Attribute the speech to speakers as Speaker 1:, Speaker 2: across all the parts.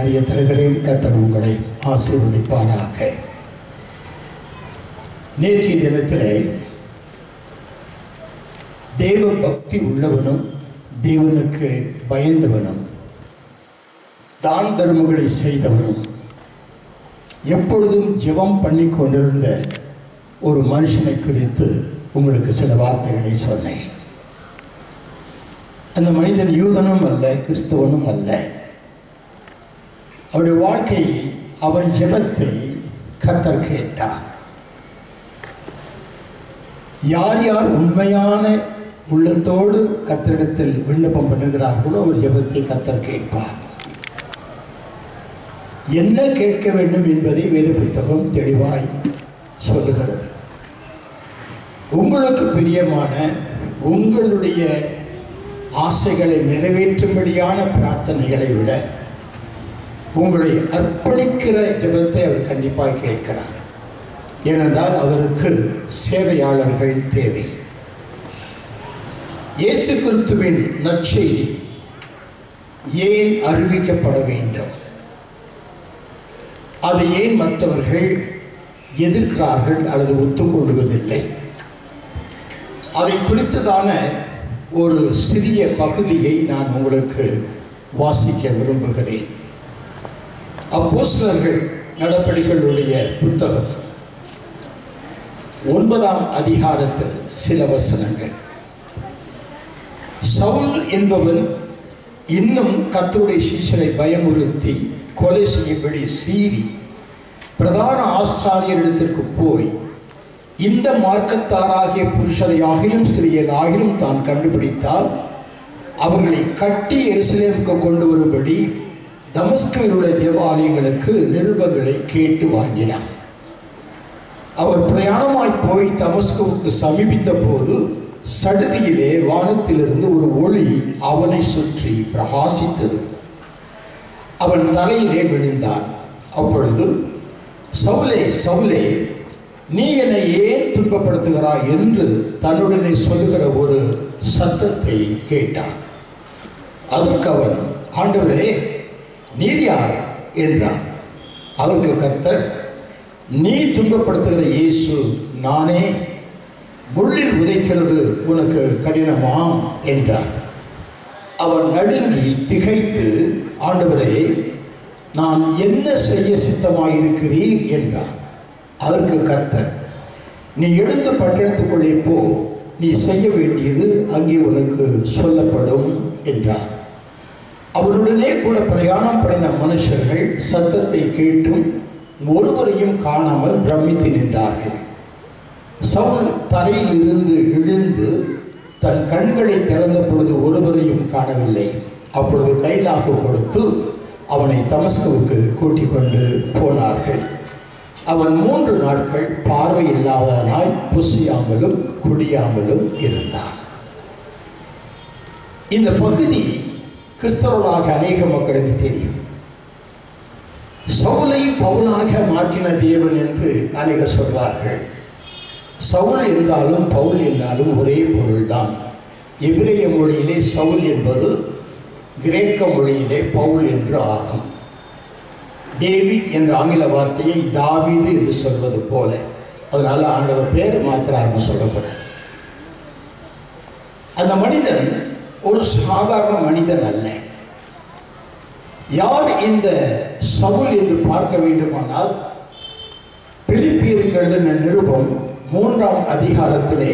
Speaker 1: அறிய தருகிறேன் கத்தர் உங்களை ஆசீர்வதிப்பாராக நேற்றைய தினத்திலே தேவ பக்தி உள்ளவனும் தேவனுக்கு பயந்தவனும் தான் தர்மங்களை செய்தவனும் எப்பொழுதும் ஜெபம் பண்ணி கொண்டிருந்த ஒரு மனுஷனை குறித்து உங்களுக்கு சில வார்த்தைகளை சொன்னேன் அந்த மனிதன் யூதனும் அல்ல கிறிஸ்தவனும் அல்ல அவருடைய வாழ்க்கை அவன் ஜெபத்தை கர்த்தர் கேட்டார் யார் யார் உண்மையான உள்ளத்தோடு கத்தரிடத்தில் விண்ணப்பம் பண்ணுகிறார்களோ அவர் ஜெபத்தை கத்தர் கேட்பார் என்ன கேட்க வேண்டும் என்பதை வேத புத்தகம் தெளிவாய் சொல்லுகிறது உங்களுக்கு பிரியமான உங்களுடைய ஆசைகளை நிறைவேற்றும்படியான பிரார்த்தனைகளை விட உங்களை அர்ப்பணிக்கிற ஜெபத்தை அவர் கண்டிப்பாக கேட்கிறார் ஏனென்றால் அவருக்கு சேவையாளர்கள் தேவை இயேசு கிறிஸ்துவின் நற்செய்தி ஏன் அறிவிக்கப்பட வேண்டும் அதை ஏன் மற்றவர்கள் எதிர்க்கிறார்கள் அல்லது ஒத்துக்கொள்வதில்லை அதை குறித்ததான ஒரு சிறிய பகுதியை நான் உங்களுக்கு வாசிக்க விரும்புகிறேன் அப்போஸ்தலர்கள் நடப்படிகளுடைய புத்தகம் ஒன்பதாம் அதிகாரத்தில் சில வசனங்கள் சவுல் என்பவன் இன்னும் கத்தருடைய சீஷரை பயமுறுத்தி கொலை செய்யும்படி சீறி பிரதான ஆசாரியரிடத்திற்கு போய் இந்த மார்க்கத்தாராகிய புருஷரையாகிலும் சிறியராகிலும் தான் கண்டுபிடித்தால் அவர்களை கட்டி எருசலேமுக்கு கொண்டு வரும்படி தமஸ்கில் உள்ள தேவாலயங்களுக்கு நிருபங்களை கேட்டு வாங்கினான் அவர் பிரயாணமாய் போய் தமஸ்குவுக்கு சமீபித்த போது சடுதியிலே வானத்திலிருந்து ஒரு ஒளி அவனை சுற்றி பிரகாசித்தது அவன் தலையிலே விழுந்தான் அப்பொழுது சவுலே சவுலே நீ என்னை ஏன் துன்பப்படுத்துகிறாய் என்று தன்னுடனே சொல்லுகிற ஒரு சத்தத்தை கேட்டான் அதற்கு அவன் ஆண்டவரே நீர் யார் என்றான் அதற்கு கர்த்தர் நீ துன்பப்படுத்துகிற இயேசு நானே முள்ளில் உதைக்கிறது உனக்கு கடினமாம் என்றார் அவன் நடுங்கி திகைத்து ஆண்டவரே நான் என்ன செய்ய சித்தமாயிருக்கிறீர் என்றான் அதற்கு கர்த்தர் நீ எழுந்து பட்டணத்துக்குள்ளே போ நீ செய்ய வேண்டியது அங்கே உனக்கு சொல்லப்படும் என்றார் அவருடனே கூட பிரயாணம் பண்ணின மனுஷர்கள் சத்தத்தை கேட்டும் ஒருவரையும் காணாமல் பிரமித்து நின்றார்கள் சவுல் தரையில் இருந்து எழுந்து தன் கண்களை திறந்த பொழுது ஒருவரையும் காணவில்லை அப்பொழுது கைலாக கொடுத்து அவனை தமஸ்குவுக்கு கூட்டிக் கொண்டு போனார்கள் அவன் மூன்று நாட்கள் பார்வை இல்லாதவனாய் புசியாமலும் குடியாமலும் இருந்தான் இந்த பகுதி கிறிஸ்தவர்களாக அநேக மக்களுக்கு தெரியும் சவுலை பவுலாக மாற்றின தேவன் என்று அநேகர் சொல்வார்கள் சவுல் என்றாலும் பவுல் என்றாலும் ஒரே பொருள்தான் எபிரேய மொழியிலே சவுல் என்பது கிரேக்க மொழியிலே பவுல் என்று ஆகும் டேவிட் என்ற ஆங்கில வார்த்தையை தாவீது என்று சொல்வது போல அதனால ஆண்டவர் பேர் மாத்திராருன்னு சொல்லக்கூடாது அந்த மனிதன் ஒரு சாதாரண மனிதன் அல்ல யார் இந்த சவுல் என்று பார்க்க வேண்டுமானால் பிலிப்பியருக்கு எழுதின நிருபம் மூன்றாம் அதிகாரத்திலே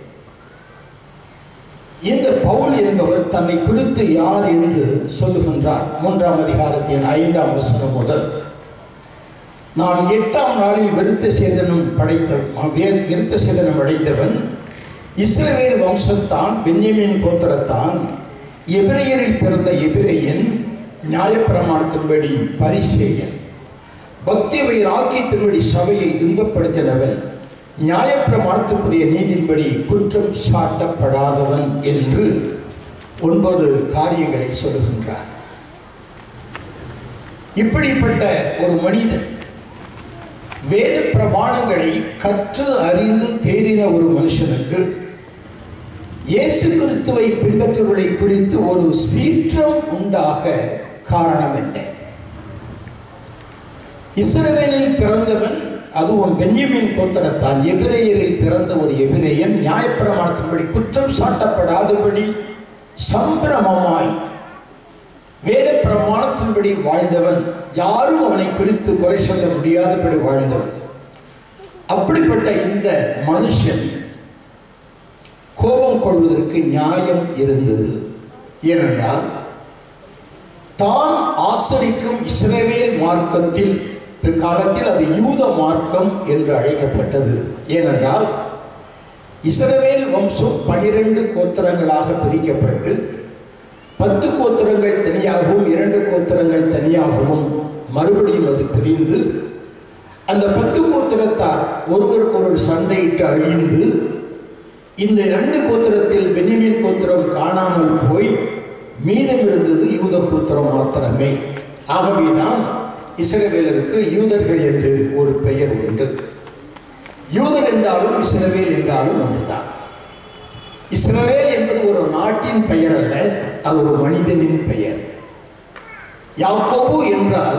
Speaker 1: இந்த பவுல் என்பவர் தன்னை குறித்து யார் என்று சொல்லுகின்றார் மூன்றாம் அதிகாரத்தின் ஐந்தாம் வசனம் முதல் நான் எட்டாம் நாளில் விருத்த சேதனம் படைத்த வே- விருத்த சேதனம் அடைந்தவன் இஸ்ரவேல் வம்சத்தான் பென்யமின் கோத்திரத்தான் எபிரேயரில் பிறந்த எபிரேயன் நியாயப்பிரமாணத்தின்படி பரிசேயன் பக்தி வைராக்கியத்தின்படி சபையை துன்பப்படுத்தினவன் நியாயப்பிரமாணத்திற்குரிய நீதியின்படி குற்றம் சாட்டப்படாதவன் என்று ஒன்பது காரியங்களை சொல்லுகின்றார் இப்படிப்பட்ட ஒரு மனிதன் வேத பிரமாணங்களை கற்று அறிந்து தேறின ஒரு மனுஷனுக்கு இயேசு கிறிஸ்துவை பின்பற்றுவதை குறித்து ஒரு சீற்றம் உண்டாக காரணம் என்ன இஸ்ரவேலில் பிறந்தவன் அதுவும் பென்யமின் கோத்திரத்தான் எபிரேயரில் பிறந்த ஒரு எபிரேயன் நியாயப்பிரமாணத்தின்படி குற்றம் சாட்டப்படாதபடி சம்பிரமமாய் வேத பிரமாணத்தின்படி வாழ்ந்தவன் யாரும் அவனை குறித்து குறை சொல்ல முடியாதபடி வாழ்ந்தவன் அப்படிப்பட்ட இந்த மனுஷன் கோபம் கொள்வதற்கு நியாயம் இருந்தது ஏனென்றால் தான் ஆசரிக்கும் இஸ்ரவேல் மார்க்கத்தில் பிற்காலத்தில் அது யூத மார்க்கம் என்று அழைக்கப்பட்டது ஏனென்றால் இஸ்ரவேல் வம்சம் பனிரெண்டு கோத்திரங்களாக பிரிக்கப்பட்டு பத்து கோத்திரங்கள் தனியாகவும் இரண்டு கோத்திரங்கள் தனியாகவும் மறுபடியும் அது பிரிந்து அந்த பத்து கோத்திரத்தார் ஒருவருக்கு ஒரு சண்டையிட்டு அழிந்து இந்த இரண்டு கோத்திரத்தில் பெனிமின் கோத்திரம் காணாமல் போய் மீதம் இருந்தது யூத கோத்திரம் மாத்திரமே ஆகவேதான் இஸ்ரவேலருக்கு யூதர்கள் என்று ஒரு பெயர் உண்டு யூதர் என்றாலும் இஸ்ரவேல் என்றாலும் ஒன்றுதான் இஸ்ரவேல் என்பது ஒரு நாட்டின் பெயர் அல்ல அது ஒரு மனிதனின் பெயர் யாக்கோபு என்றால்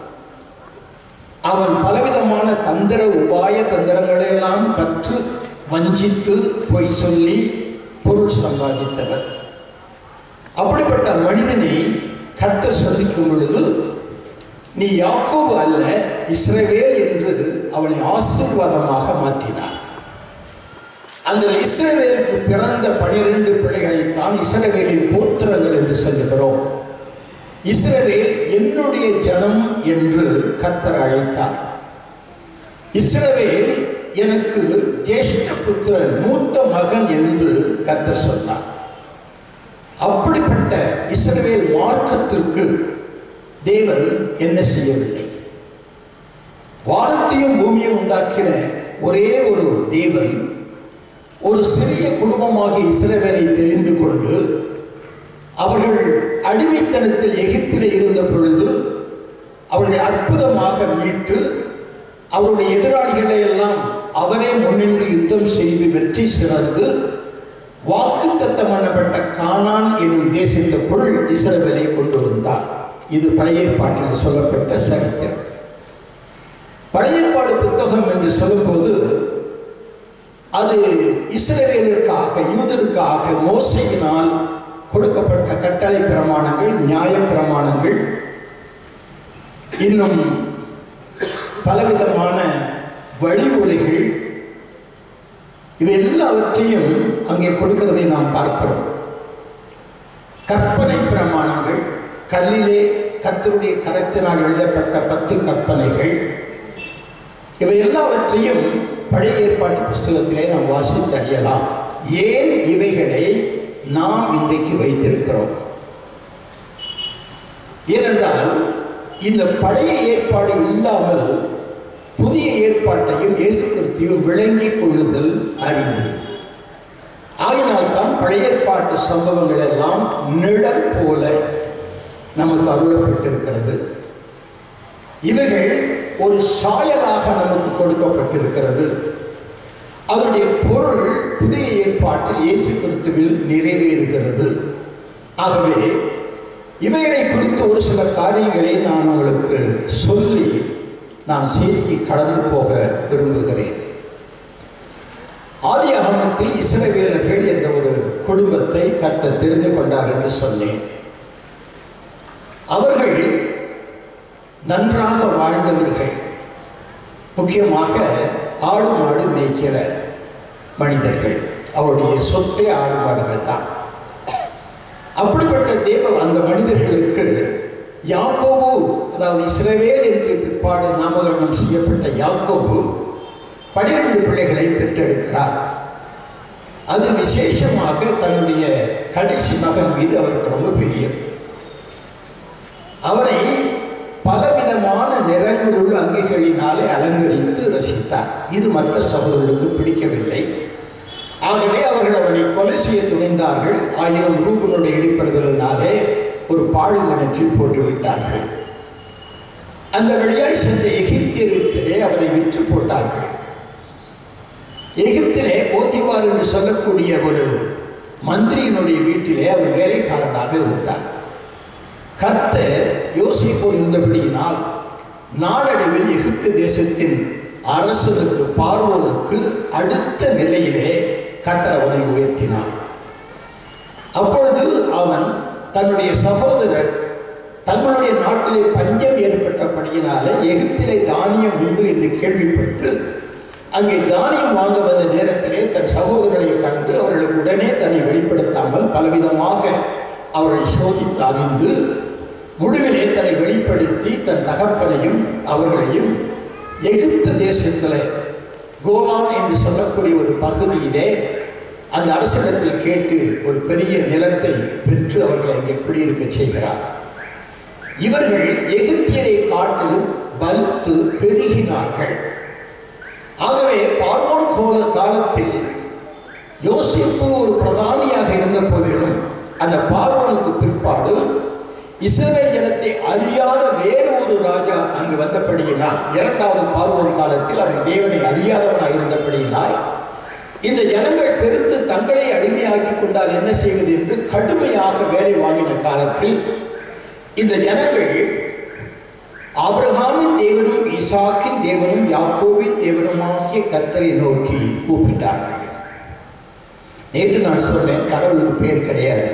Speaker 1: அவன் பலவிதமான தந்திர உபாய தந்திரங்களெல்லாம் கற்று வஞ்சித்து பொய் சொல்லி பொருள் சம்பாதித்தவர் அப்படிப்பட்ட மனிதனை கர்த்தர் சந்திக்கும் பொழுது நீ யாக்கோபு அல்ல இஸ்ரவேல் என்று அவனை ஆசீர்வாதமாக மாற்றினார் அந்த இஸ்ரவேலுக்கு பிறந்த பனிரெண்டு பிள்ளைகளைத்தான் இஸ்ரவேலின் கோத்திரங்கள் என்று சொல்லுகிறோம் இஸ்ரவேல் என்னுடைய ஜனம் என்று கர்த்தர் அழைத்தார் இஸ்ரவேல் எனக்கு ஜேஷ்ட புத்திரன் மூத்த மகன் என்று கர்த்தர் சொன்னார் அப்படிப்பட்ட இஸ்ரவேல் மார்க்கத்திற்கு தேவன் என்ன செய்யவில்லை வானத்தையும் பூமியும் உண்டாக்கின ஒரே ஒரு தேவன் ஒரு சிறிய குடும்பமாக இஸ்ரவேலை தெரிந்து கொண்டு அவர்கள் அடிமைத்தனத்தில் எகிப்திலே இருந்த பொழுது அவருடைய அற்புதமாக மீட்டு அவருடைய எதிராளிகளை எல்லாம் அவரே முன்னின்று யுத்தம் செய்து வெற்றி சிறந்து வாக்கு தத்தம் பண்ணப்பட்ட கானான் என்னும் தேசத்துக்குள் இஸ்ரவேலை கொண்டு வந்தார் இது பழைய ஏற்பாட்டில் சொல்லப்பட்ட சரித்திரம் பழைய ஏற்பாடு புத்தகம் என்று சொல்லும்போது அது இஸ்ரவேலுக்காக யூதருக்காக மோசையினால் கொடுக்கப்பட்ட கட்டளை பிரமாணங்கள் நியாய பிரமாணங்கள் இன்னும் பலவிதமான வழிமுறைகள் இவை எல்லாவற்றையும் அங்கே கொடுக்கிறதை நாம் பார்க்கிறோம் கற்பனை பிரமாணங்கள் கல்லிலே கத்தருடைய கரத்தினால் எழுதப்பட்ட பத்து கற்பனைகள் இவை எல்லாவற்றையும் பழைய ஏற்பாட்டு புஸ்தகத்திலே நாம் வாசித்து அறியலாம் ஏன் இவைகளை நாம் இன்றைக்கு வைத்திருக்கிறோம் ஏனென்றால் இந்த பழைய ஏற்பாடு இல்லாமல் புதிய ஏற்பாட்டையும் இயேசு கிறிஸ்தையும் விளங்கிக் கொள்ளுதல் அறிவு ஆகினால் தான் பழைய ஏற்பாட்டு சம்பவங்கள் எல்லாம் நிழல் போல நமக்கு அருளப்பட்டிருக்கிறது இவைகள் ஒரு சாயலாக நமக்கு கொடுக்கப்பட்டிருக்கிறது அதனுடைய பொருள் புதிய ஏற்பாட்டில் இயேசு கிறிஸ்துவில் நிறைவேறுகிறது ஆகவே இவைகளை குறித்து ஒரு சில காரியங்களை நான் உங்களுக்கு சொல்லி நான் செய்திக்கு கடந்து போக விரும்புகிறேன் ஆதி அகமத்தில் இஸ்ரவேலர்கள் என்ற ஒரு குடும்பத்தை கர்த்தர் தெரிந்து கொண்டார் என்று சொன்னேன் அவர்கள் நன்றாக வாழ்ந்தவர்கள் முக்கியமாக ஆடு மாடு மேய்க்கிற மனிதர்கள் அவருடைய சொத்தே ஆடு மாடுகள் தான் அப்படிப்பட்ட தேவ அந்த மனிதர்களுக்கு யாக்கோபு அதாவது இஸ்ரவேல் என்று பிற்பாடு நாமகரணம் செய்யப்பட்ட யாக்கோபு பனிரெண்டு பிள்ளைகளை பெற்றெடுக்கிறார் அது விசேஷமாக தன்னுடைய கடைசி மகன் மீது அவருக்கு ரொம்ப பிரியம் அவரை பலவிதமான நிறங்களுள்ள அங்கிகளினாலே அலங்கரித்து ரசித்தார் இது மற்ற சகோதரர்களுக்கு பிடிக்கவில்லை ஆகவே அவர்கள் அவனை கொலை செய்ய துணிந்தார்கள் ஆயிரம் ரூபனுடைய இடைப்படுதலினாலே ஒரு பாழ்மனத்தில் போட்டுவிட்டார்கள் அந்த வழியாய் சென்ற எகிப்தியத்திலே அவனை விற்று போட்டார்கள் எகிப்திலே போத்திவார் என்று சொல்லக்கூடிய ஒரு மந்திரியினுடைய வீட்டிலே அவர் வேலைக்காரனாக இருந்தார் கர்த்தர் யோசிப்போர் இருந்தபடியினால் நாளடைவில் எகிப்து தேசத்தின் அரசனுக்கு பார்வோனுக்கு அடுத்த நிலையிலே கர்த்தர் அவனை உயர்த்தினான் அப்பொழுது அவன் தன்னுடைய சகோதரர் தங்களுடைய நாட்டிலே பஞ்சம் ஏற்பட்டபடியினாலே எகிப்திலே தானியம் உண்டு என்று கேள்விப்பட்டு அங்கே தானியம் வாங்க வந்த நேரத்திலே தன் சகோதரரை கண்டு அவர்களுக்கு உடனே தன்னை வெளிப்படுத்தாமல் பலவிதமாக அவர்களை சோதித்து அறிந்து முடிவிலே தன்னை வெளிப்படுத்தி தன் தகப்பனையும் அவர்களையும் எகிப்து தேசத்தில் கோலான் என்று சொல்லக்கூடிய ஒரு பகுதியிலே அந்த அரசிடத்தில் கேட்டு ஒரு பெரிய நிலத்தை பெற்று அவர்களை அங்கே குடியிருக்க செய்கிறார் இவர்கள் எகிப்தியரை காட்டிலும் பலுத்து பெருகினார்கள் ஆகவே பார்வோன் கோல காலத்தில் யோசிப்பு ஒரு பிரதானியாக இருந்த போதிலும் அந்த பார்வோனுக்கு பிற்பாடு இஸ்ரவேல் ஜனத்தை அறியாத வேறு ஒரு ராஜா அங்கு வந்தபடியினால் இரண்டாவது பார்வோன் காலத்தில் அவன் தேவனை அறியாதவனாக இருந்தபடியினால் இந்த ஜனங்கள் பெருத்து தங்களை அடிமையாக்கி கொண்டால் என்ன செய்வது என்று கடுமையாக வேலை வாங்கின காலத்தில் இந்த ஜனங்கள் ஆபிரகாமின் தேவனும் ஈசாக்கின் தேவனும் யாக்கோவின் தேவனுமாகிய கர்த்தரை நோக்கி கூப்பிட்டார்கள் நேற்று நான் சொன்னேன் கடவுளுக்கு பேர் கிடையாது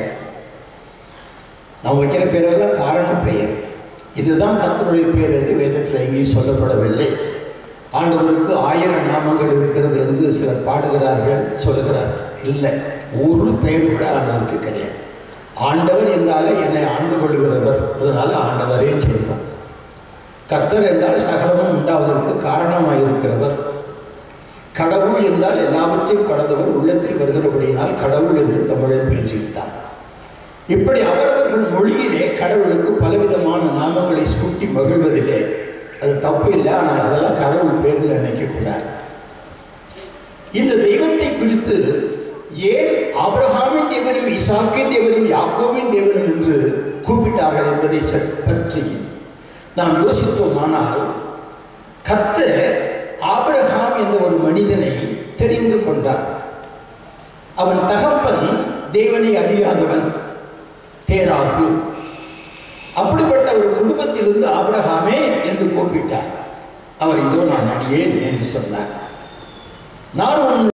Speaker 1: நான் வைக்கிற பேரெல்லாம் காரண பெயர் இதுதான் கர்த்தருடைய பேர் என்று வேதத்தில் எங்கேயும் சொல்லப்படவில்லை ஆண்டவருக்கு ஆயிரம் நாமங்கள் இருக்கிறது என்று சிலர் பாடுகிறார்கள் சொல்லுகிறார்கள் இல்லை ஒரு பெயர் கூட ஆண்டவருக்கு கிடையாது ஆண்டவர் என்றாலே என்னை ஆண்டு கொள்கிறவர் அதனால ஆண்டவரேன்னு சொல்றோம் கர்த்தர் என்றால் சகலமும் உண்டாவதற்கு காரணமாக இருக்கிறவர் கடவுள் என்றால் எல்லாவற்றையும் கடந்தவர் உள்ளத்தில் வருகிறபடியினால் கடவுள் என்று தமிழில் பேசிவிட்டார் இப்படி அவரவர்கள் மொழியிலே கடவுளுக்கு பலவிதமான நாமங்களை சூட்டி மகிழ்வதில்லை அது தப்பு இல்லை ஆனால் அதெல்லாம் கடவுள் பேரில் நினைக்கக்கூடாது இந்த தெய்வத்தை குறித்து ஏன் ஆபிரகாமின் தேவனும் ஈசாக்கின் தேவனும் யாக்கோவின் தேவனும் என்று கூப்பிட்டார்கள் என்பதை சற்- பற்றி நாம் யோசித்தோமானால் கர்த்தர் ஆபிரகாம் என்ற ஒரு மனிதனை தெரிந்து கொண்டார் அவன் தகப்பன் தேவனை அறியாதவன் தேராகு அப்படிப்பட்ட ஒரு குடும்பத்திலிருந்து ஆபிரகாமே என்று கூப்பிட்டார் அவர் இதோ நான் அடியேன் என்று சொன்னார் நான் உன்